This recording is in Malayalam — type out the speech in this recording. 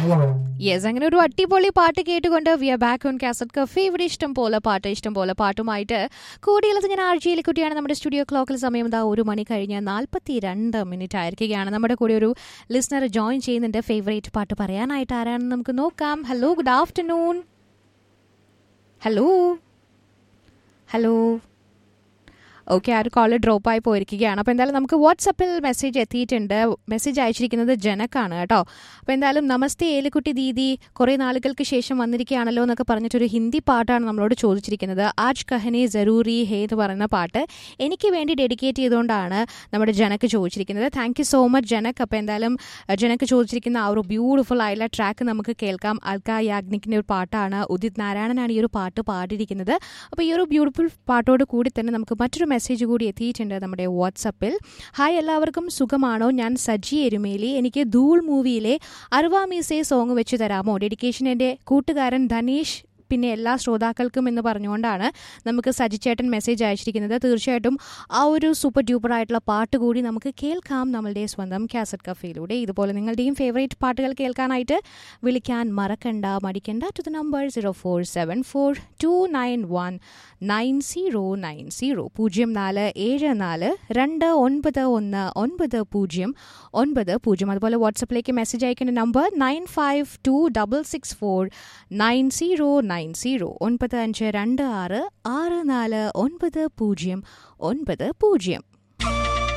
യെസ് അങ്ങനെ ഒരു അടിപൊളി പാട്ട് കേട്ടുകൊണ്ട് we're back on cassette cafe ഇവിടെ ഇഷ്ടം പോലെ പാട്ട് ഇഷ്ടം പോലെ പാട്ടുമായിട്ട് കൂടിയുള്ളത് ഞാൻ ആഴ്ചയിൽ കുട്ടിയാണ് നമ്മുടെ സ്റ്റുഡിയോ ക്ലോക്കിൽ സമയം ഇതാ ഒരു മണി കഴിഞ്ഞ് നാൽപ്പത്തി രണ്ട് മിനിറ്റ് ആയിരിക്കുകയാണ് നമ്മുടെ കൂടെ ഒരു ലിസണർ ജോയിൻ ചെയ്യുന്നുണ്ട് ഫേവറേറ്റ് പാട്ട് പറയാനായിട്ട് ആരാണെന്ന് നമുക്ക് നോക്കാം hello good afternoon hello hello okay ആ ഒരു കോള് ഡ്രോപ്പ് ആയി പോയിരിക്കുകയാണ് അപ്പോൾ എന്തായാലും നമുക്ക് വാട്സപ്പിൽ മെസ്സേജ് എത്തിയിട്ടുണ്ട് മെസ്സേജ് അയച്ചിരിക്കുന്നത് ജനക്കാണ് കേട്ടോ അപ്പോൾ എന്തായാലും നമസ്തേ ഏലിക്കുട്ടി ദീദി കുറേ നാളുകൾക്ക് ശേഷം വന്നിരിക്കുകയാണല്ലോ എന്നൊക്കെ പറഞ്ഞിട്ടൊരു ഹിന്ദി പാട്ടാണ് നമ്മളോട് ചോദിച്ചിരിക്കുന്നത് ആജ് കഹനെ ജറൂറി ഹേ എന്ന് പറയുന്ന പാട്ട് എനിക്ക് വേണ്ടി ഡെഡിക്കേറ്റ് ചെയ്തുകൊണ്ടാണ് നമ്മുടെ ജനക്ക് ചോദിച്ചിരിക്കുന്നത് thank you so much Janak അപ്പോൾ എന്തായാലും അഹ് ജനക്ക് ചോദിച്ചിരിക്കുന്ന ആ ഒരു ബ്യൂട്ടിഫുൾ ആയിട്ടുള്ള ട്രാക്ക് നമുക്ക് കേൾക്കാം അൽക്ക യാഗ്നിക്കിൻ്റെ ഒരു പാട്ടാണ് ഉദിത് നാരായണനാണ് ഈ ഒരു പാട്ട് പാടിയിരിക്കുന്നത് അപ്പോൾ ഈ ഒരു ബ്യൂട്ടിഫുൾ പാട്ടോട് കൂടി തന്നെ നമുക്ക് മറ്റൊരു മെസ്സേജ് കൂടി എത്തിയിട്ടുണ്ട് നമ്മുടെ വാട്സപ്പിൽ ഹായ് എല്ലാവർക്കും സുഖമാണോ ഞാൻ സജി എരുമേലി എനിക്ക് ധൂൾ മൂവിയിലെ അർവാമീസെ സോങ് വെച്ച് തരാമോ ഡെഡിക്കേഷൻ എൻ്റെ കൂട്ടുകാരൻ ധനീഷ് പിന്നെ എല്ലാ ശ്രോതാക്കൾക്കും എന്ന് പറഞ്ഞുകൊണ്ടാണ് നമുക്ക് സജിച്ചേട്ടൻ മെസ്സേജ് അയച്ചിരിക്കുന്നത് തീർച്ചയായിട്ടും ആ ഒരു സൂപ്പർ ഡ്യൂപ്പർ ആയിട്ടുള്ള പാട്ട് കൂടി നമുക്ക് കേൾക്കാം നമ്മളുടെ സ്വന്തം കാസറ്റ് കഫയിലൂടെ ഇതുപോലെ നിങ്ങളുടെയും ഫേവറേറ്റ് പാട്ടുകൾ കേൾക്കാനായിട്ട് വിളിക്കാൻ മറക്കണ്ട മടിക്കണ്ട to the number zero four seven four two nine one nine zero nine zero പൂജ്യം നാല് ഏഴ് നാല് രണ്ട് ഒൻപത് ഒന്ന് ഒൻപത് പൂജ്യം ഒൻപത് പൂജ്യം അതുപോലെ വാട്സപ്പിലേക്ക് മെസ്സേജ് അയക്കേണ്ട number nine five two double six four nine zero nine zero ഒൻപത് അഞ്ച് രണ്ട് ആറ് ആറ് നാല് ഒൻപത് പൂജ്യം ഒൻപത് പൂജ്യം